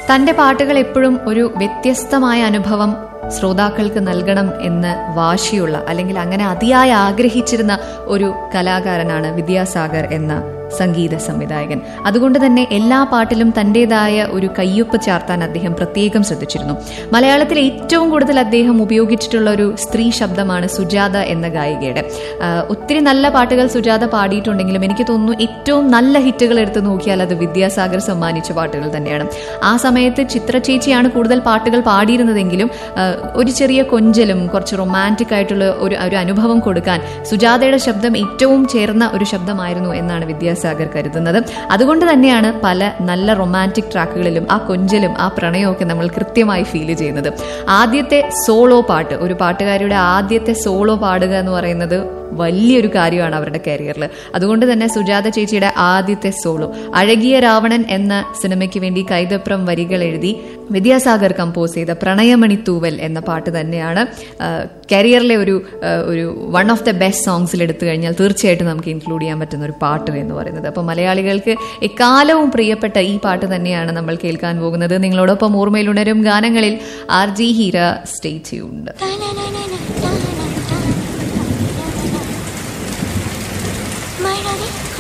തന്റെ പാട്ടുകൾ എപ്പോഴും ഒരു വ്യത്യസ്തമായ അനുഭവം ശ്രോതാക്കൾക്ക് നൽകണം എന്ന് വാശിയുള്ള അല്ലെങ്കിൽ അങ്ങനെ അതിയായി ആഗ്രഹിച്ചിരുന്ന ഒരു കലാകാരനാണ് വിദ്യാസാഗർ എന്ന സംഗീത സംവിധായകൻ അതുകൊണ്ട് തന്നെ എല്ലാ പാട്ടിലും തന്റേതായ ഒരു കയ്യൊപ്പ് ചാർത്താൻ അദ്ദേഹം പ്രത്യേകം ശ്രദ്ധിച്ചിരുന്നു മലയാളത്തിൽ ഏറ്റവും കൂടുതൽ അദ്ദേഹം ഉപയോഗിച്ചിട്ടുള്ള ഒരു സ്ത്രീ ശബ്ദമാണ് സുജാത എന്ന ഗായികയുടെ ആ, ഒത്തിരി നല്ല പാട്ടുകൾ സുജാത പാടിയിട്ടുണ്ടെങ്കിലും എനിക്ക് തോന്നുന്നു ഏറ്റവും നല്ല ഹിറ്റുകൾ എടുത്ത് നോക്കിയാൽ അത് വിദ്യാസാഗർ സമ്മാനിച്ച പാട്ടുകൾ തന്നെയാണ് ആ സമയത്ത് ചിത്ര ചേച്ചിയാണ് കൂടുതൽ പാട്ടുകൾ പാടിയിരുന്നതെങ്കിലും ആ, ഒരു ചെറിയ കൊഞ്ചലും കുറച്ച് റൊമാൻറ്റിക് ആയിട്ടുള്ള ഒരു ഒരു അനുഭവം കൊടുക്കാൻ സുജാതയുടെ ശബ്ദം ഏറ്റവും ചേർന്ന ഒരു ശബ്ദമായിരുന്നു എന്നാണ് വിദ്യാസാഗർ കരുതുന്നത് അതുകൊണ്ട് തന്നെയാണ് പല നല്ല റൊമാൻറ്റിക് ട്രാക്കുകളിലും ആ കൊഞ്ചലും ആ പ്രണയവും നമ്മൾ കൃത്യമായി ഫീൽ ചെയ്യുന്നത് ആദ്യത്തെ സോളോ പാട്ട് ഒരു പാട്ടുകാരിയുടെ ആദ്യത്തെ സോളോ പാടുക എന്ന് പറയുന്നത് വലിയൊരു കാര്യമാണ് അവരുടെ കരിയറിൽ അതുകൊണ്ട് തന്നെ സുജാത ചേച്ചിയുടെ ആദ്യത്തെ സോളോ അഴകിയ രാവണൻ എന്ന സിനിമയ്ക്ക് വേണ്ടി കൈതപ്രം വരികൾ എഴുതി വിദ്യാസാഗർ കമ്പോസ് ചെയ്ത പ്രണയമണി തൂവൽ എന്ന പാട്ട് തന്നെയാണ് ആ, കരിയറിലെ ഒരു ആ, ഒരു വൺ ഓഫ് ദ ബെസ്റ്റ് സോങ്സിൽ എടുത്തു കഴിഞ്ഞാൽ തീർച്ചയായിട്ടും നമുക്ക് ഇൻക്ലൂഡ് ചെയ്യാൻ പറ്റുന്ന ഒരു പാട്ട് എന്ന് പറയുന്നത് അപ്പോൾ മലയാളികൾക്ക് എക്കാലവും പ്രിയപ്പെട്ട ഈ പാട്ട് തന്നെയാണ് നമ്മൾ കേൾക്കാൻ പോകുന്നത് നിങ്ങളോടൊപ്പം ഓർമ്മയിലുണരും ഗാനങ്ങളിൽ R G Heera stay tuned മഴവിൽ